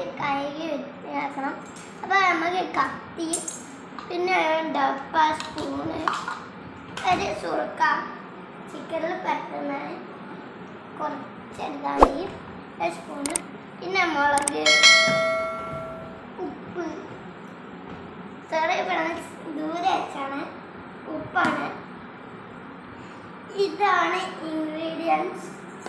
നന്നായിട്ട് കഴുകി വൃത്തിയാക്കണം അപ്പോൾ നമുക്ക് കത്തി പിന്നെ ഡപ്പ സ്പൂണ് ഒരു സുറുക്ക ചിക്കനിൽ പറ്റുന്ന കുറച്ചെടുത്താൽ മതി ഒരു സ്പൂണ് പിന്നെ മുളക് ഉപ്പ് ചെറിയ ഫ്രണ്ട്സ് ദൂരെ വെച്ചാണ് ഉപ്പാണ് ഇതാണ് ഇൻഗ്രീഡിയൻസ്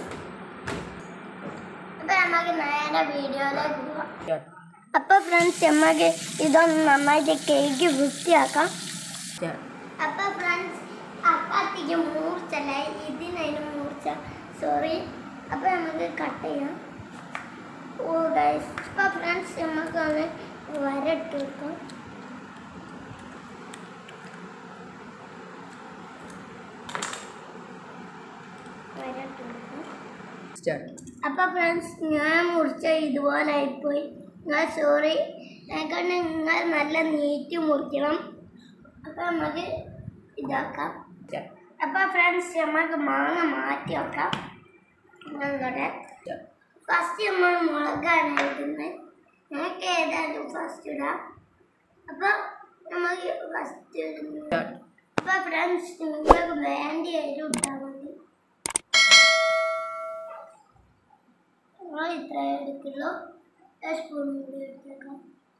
അപ്പൊ നമുക്ക് നേരെ വീഡിയോയിലേക്ക് പോവാം അപ്പൊ ഫ്രണ്ട്സ് നമുക്ക് ഇതൊന്ന് നന്നായിട്ട് കേക്ക് വൃത്തിയാക്കാം അപ്പൊ ഫ്രണ്ട്സ് അപ്പാത്തിക്ക് മൂർച്ചല്ല ഇതിനതിന് മൂർച്ച സോറി അപ്പൊ നമുക്ക് കട്ട് ചെയ്യാം ഓ ഗൈസ് അപ്പൊ ഫ്രണ്ട്സ് നമുക്ക് ഒന്ന് വരട്ട് വെക്കാം വരട്ട് വെക്കാം അപ്പൊ ഫ്രണ്ട്സ് ഞാൻ മുറിച്ച ഇതുപോലെ ആയിപ്പോയി ഞാൻ സോറി എനിക്കൊണ്ട് നിങ്ങൾ നല്ല നീറ്റ് മുറിക്കണം അപ്പൊ നമുക്ക് ഇതാക്കാം അപ്പൊ ഫ്രണ്ട്സ് നമുക്ക് മാങ്ങ മാറ്റി വെക്കാം ഞങ്ങളുടെ ഫസ്റ്റ് നമ്മൾ മുളകാണ് ഇടുന്നത് ഞങ്ങൾക്ക് ഏതായാലും ഫസ്റ്റ് ഇടാം അപ്പൊ നമുക്ക് ഫസ്റ്റ് ഇടുന്നത് അപ്പൊ ഫ്രണ്ട്സ് നിങ്ങൾക്ക് വേണ്ടി എരിവ് ഇട്ടാൽ മതി നമ്മൾ ഇത്ര എടുക്കുള്ളൂ സ്പൂൺ കൂടി എടുത്തേക്കാം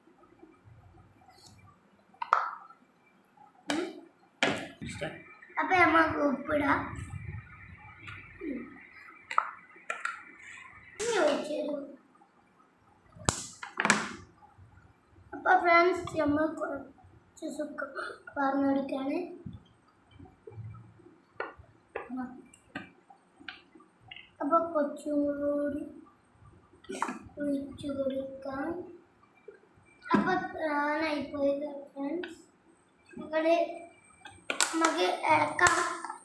ഉം. അപ്പൊ നമുക്ക് ഉപ്പിടാം ഉം. ഇനി ഒഴിച്ച് തരൂ. അപ്പൊ ഫ്രണ്ട്സ് നമ്മൾ കുറച്ച് സുക്ക പറഞ്ഞെടുക്കാണ് അപ്പൊ കൊച്ചുകൂടി ഒഴിച്ചു കൊടുക്കാം അപ്പൊ പ്രാണായി പോയി ഫ്രണ്ട്സ് നമുക്കത് നമുക്ക് ഇളക്കാം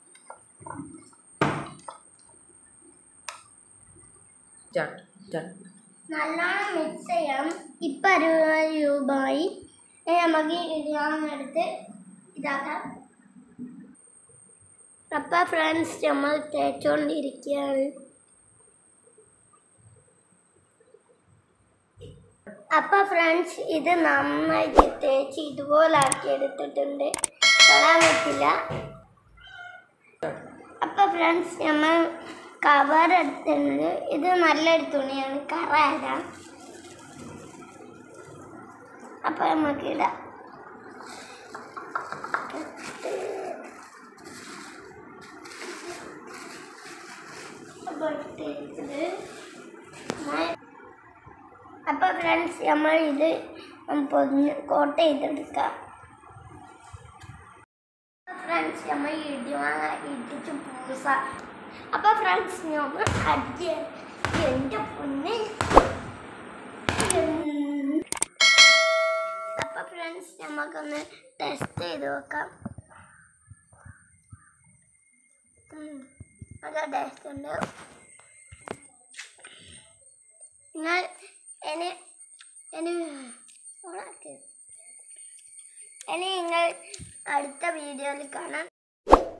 നല്ലോണം മിക്സ് ചെയ്യാം ഇപ്പം അറുപത് രൂപയായി ഇനി നമുക്ക് ഇടാമെടുത്ത് ഇതാക്കാം അപ്പം ഫ്രണ്ട്സ് നമ്മൾ തേച്ചുകൊണ്ടിരിക്കുകയാണ് അപ്പം ഫ്രണ്ട്സ് ഇത് നന്നായിട്ട് തേച്ച് ഇതുപോലെ ആക്കി എടുത്തിട്ടുണ്ട് തൊടാൻ പറ്റില്ല അപ്പം ഫ്രണ്ട്സ് നമ്മൾ കവർ എടുത്തിട്ടുണ്ട് ഇത് നല്ലൊരു തുണിയാണ് കറ അപ്പം നമുക്ക് ഇടാം അപ്പോൾ ഇട്ടിട്ട് നമ്മൾ- അപ്പോൾ ഫ്രണ്ട്സ് നമ്മൾ ഇത് പൊതിഞ്ഞ് കോട്ട ചെയ്തെടുക്കാം ഫ്രണ്ട്സ് നമ്മൾ ഇടിവാങ്ങ ഇടിച്ച് പൂസ അപ്പോൾ ഫ്രണ്ട്സ് നമ്മൾ അടിച്ച് എൻ്റെ പൊന്ന് അപ്പോൾ ഫ്രണ്ട്സ് നമുക്കൊന്ന് ടെസ്റ്റ് ചെയ്ത് നോക്കാം ഉം, നല്ല ടേസ്റ്റ് ഉണ്ട് നിങ്ങൾ ഇനി ഇനി ഓണാക്ക് ഇനി നിങ്ങൾ അടുത്ത വീഡിയോയിൽ കാണാം